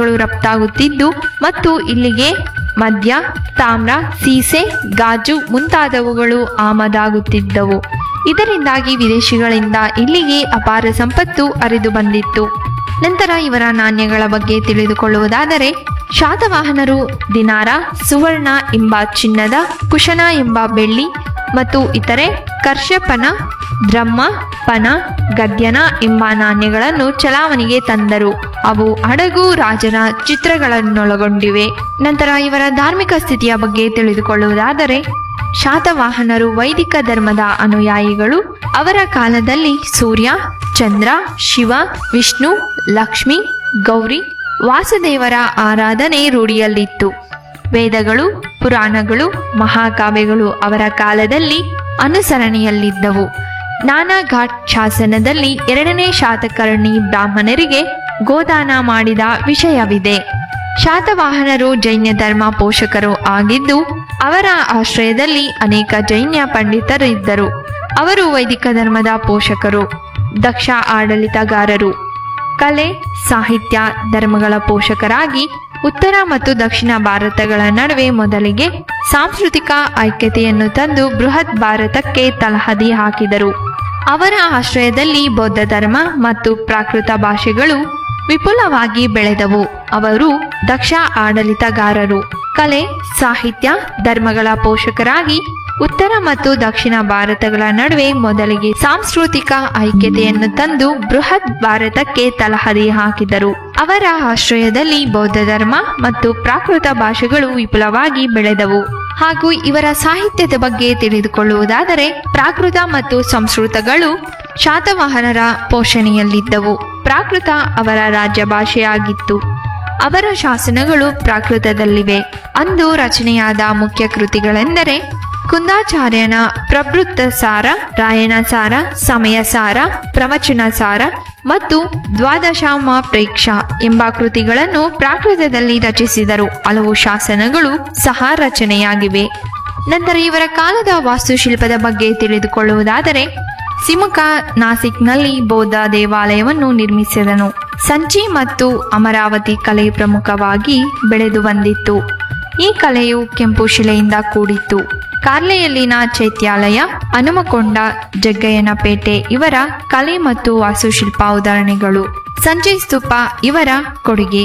ವಸ್ತುಗಳು ರಫ್ತಾಗುತ್ತಿದ್ದು ಮತ್ತು ಇಲ್ಲಿಗೆ ಮದ್ಯ ತಾಮ್ರ ಸೀಸೆ ಗಾಜು ಮುಂತಾದವುಗಳು ಆಮದಾಗುತ್ತಿದ್ದವು ಇದರಿಂದಾಗಿ ವಿದೇಶಿಗಳಿಂದ ಇಲ್ಲಿಗೆ ಅಪಾರ ಸಂಪತ್ತು ಹರಿದು ಬಂದಿತ್ತು ನಂತರ ಇವರ ನಾಣ್ಯಗಳ ಬಗ್ಗೆ ತಿಳಿದುಕೊಳ್ಳುವುದಾದರೆ ಶಾತವಾಹನರು ದಿನಾರ ಸುವರ್ಣ ಎಂಬ ಚಿನ್ನದ ಕುಶನ ಎಂಬ ಬೆಳ್ಳಿ ಮತ್ತು ಇತರೆ ಕರ್ಷಪನ ದ್ರಮ್ಮ ಪನ ಗದ್ಯನ ಎಂಬ ನಾಣ್ಯಗಳನ್ನು ಚಲಾವಣೆಗೆ ತಂದರು ಅವು ಹಡಗು ರಾಜನ ಚಿತ್ರಗಳನ್ನೊಳಗೊಂಡಿವೆ ನಂತರ ಇವರ ಧಾರ್ಮಿಕ ಸ್ಥಿತಿಯ ಬಗ್ಗೆ ತಿಳಿದುಕೊಳ್ಳುವುದಾದರೆ ಶಾತವಾಹನರು ವೈದಿಕ ಧರ್ಮದ ಅನುಯಾಯಿಗಳು ಅವರ ಕಾಲದಲ್ಲಿ ಸೂರ್ಯ ಚಂದ್ರ ಶಿವ ವಿಷ್ಣು ಲಕ್ಷ್ಮಿ ಗೌರಿ ವಾಸುದೇವರ ಆರಾಧನೆ ರೂಢಿಯಲ್ಲಿತ್ತು ವೇದಗಳು ಪುರಾಣಗಳು ಮಹಾಕಾವ್ಯಗಳು ಅವರ ಕಾಲದಲ್ಲಿ ಅನುಸರಣೆಯಲ್ಲಿದ್ದವು ನಾನಾ ಘಾಟ್ ಶಾಸನದಲ್ಲಿ ಎರಡನೇ ಶಾತಕರ್ಣಿ ಬ್ರಾಹ್ಮಣರಿಗೆ ಗೋದಾನ ಮಾಡಿದ ವಿಷಯವಿದೆ ಶಾತವಾಹನರು ಜೈನ ಧರ್ಮ ಪೋಷಕರು ಆಗಿದ್ದು ಅವರ ಆಶ್ರಯದಲ್ಲಿ ಅನೇಕ ಜೈನ ಪಂಡಿತರಿದ್ದರು ಅವರು ವೈದಿಕ ಧರ್ಮದ ಪೋಷಕರು ದಕ್ಷ ಆಡಳಿತಗಾರರು ಕಲೆ ಸಾಹಿತ್ಯ ಧರ್ಮಗಳ ಪೋಷಕರಾಗಿ ಉತ್ತರ ಮತ್ತು ದಕ್ಷಿಣ ಭಾರತಗಳ ನಡುವೆ ಮೊದಲಿಗೆ ಸಾಂಸ್ಕೃತಿಕ ಐಕ್ಯತೆಯನ್ನು ತಂದು ಬೃಹತ್ ಭಾರತಕ್ಕೆ ತಲಹದಿ ಹಾಕಿದರು ಅವರ ಆಶ್ರಯದಲ್ಲಿ ಬೌದ್ಧ ಧರ್ಮ ಮತ್ತು ಪ್ರಾಕೃತ ಭಾಷೆಗಳು ವಿಪುಲವಾಗಿ ಬೆಳೆದವು ಅವರು ದಕ್ಷ ಆಡಳಿತಗಾರರು ಕಲೆ ಸಾಹಿತ್ಯ ಧರ್ಮಗಳ ಪೋಷಕರಾಗಿ ಉತ್ತರ ಮತ್ತು ದಕ್ಷಿಣ ಭಾರತಗಳ ನಡುವೆ ಮೊದಲಿಗೆ ಸಾಂಸ್ಕೃತಿಕ ಐಕ್ಯತೆಯನ್ನು ತಂದು ಬೃಹತ್ ಭಾರತಕ್ಕೆ ತಲಹದಿ ಹಾಕಿದರು ಅವರ ಆಶ್ರಯದಲ್ಲಿ ಬೌದ್ಧ ಧರ್ಮ ಮತ್ತು ಪ್ರಾಕೃತ ಭಾಷೆಗಳು ವಿಪುಲವಾಗಿ ಬೆಳೆದವು ಹಾಗೂ ಇವರ ಸಾಹಿತ್ಯದ ಬಗ್ಗೆ ತಿಳಿದುಕೊಳ್ಳುವುದಾದರೆ ಪ್ರಾಕೃತ ಮತ್ತು ಸಂಸ್ಕೃತಗಳು ಶಾತವಾಹನರ ಪೋಷಣೆಯಲ್ಲಿದ್ದವು ಪ್ರಾಕೃತ ಅವರ ರಾಜ್ಯ ಭಾಷೆಯಾಗಿತ್ತು ಅವರ ಶಾಸನಗಳು ಪ್ರಾಕೃತದಲ್ಲಿವೆ ಅಂದು ರಚನೆಯಾದ ಮುಖ್ಯ ಕೃತಿಗಳೆಂದರೆ ಕುಂದಾಚಾರ್ಯನ ಪ್ರವೃತ್ತ ಸಾರ ರಾಯಣ ಸಾರ ಸಮಯ ಸಾರ ಪ್ರವಚನ ಸಾರ ಮತ್ತು ದ್ವಾದಶಾಮ ಪ್ರೇಕ್ಷ ಎಂಬ ಕೃತಿಗಳನ್ನು ಪ್ರಾಕೃತದಲ್ಲಿ ರಚಿಸಿದರು ಹಲವು ಶಾಸನಗಳು ಸಹ ರಚನೆಯಾಗಿವೆ ನಂತರ ಇವರ ಕಾಲದ ವಾಸ್ತುಶಿಲ್ಪದ ಬಗ್ಗೆ ತಿಳಿದುಕೊಳ್ಳುವುದಾದರೆ ಸಿಮುಕ ನಾಸಿಕ್ನಲ್ಲಿ ಬೌದ್ಧ ದೇವಾಲಯವನ್ನು ನಿರ್ಮಿಸಿದನು ಸಂಚಿ ಮತ್ತು ಅಮರಾವತಿ ಕಲೆ ಪ್ರಮುಖವಾಗಿ ಬೆಳೆದು ಬಂದಿತ್ತು ಈ ಕಲೆಯು ಕೆಂಪು ಶಿಲೆಯಿಂದ ಕೂಡಿತ್ತು ಕಾರ್ಲೆಯಲ್ಲಿನ ಚೈತ್ಯಾಲಯ ಹನುಮಕೊಂಡ ಜಗ್ಗಯ್ಯನಪೇಟೆ ಇವರ ಕಲೆ ಮತ್ತು ವಾಸ್ತುಶಿಲ್ಪ ಉದಾಹರಣೆಗಳು ಸಂಜಯ್ ಸ್ತೂಪ ಇವರ ಕೊಡುಗೆ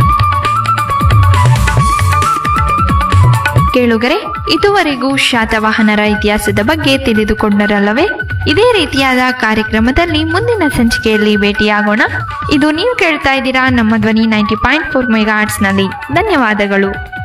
ಕೇಳುಗರೆ ಇದುವರೆಗೂ ಶಾತವಾಹನರ ಇತಿಹಾಸದ ಬಗ್ಗೆ ತಿಳಿದುಕೊಂಡರಲ್ಲವೇ ಇದೇ ರೀತಿಯಾದ ಕಾರ್ಯಕ್ರಮದಲ್ಲಿ ಮುಂದಿನ ಸಂಚಿಕೆಯಲ್ಲಿ ಭೇಟಿಯಾಗೋಣ ಇದು ನೀವು ಕೇಳ್ತಾ ಇದ್ದೀರಾ ನಮ್ಮ ಧ್ವನಿ ನೈಂಟಿ ಪಾಯಿಂಟ್ ಫೋರ್ ಮೆಗಾ ನಲ್ಲಿ ಧನ್ಯವಾದಗಳು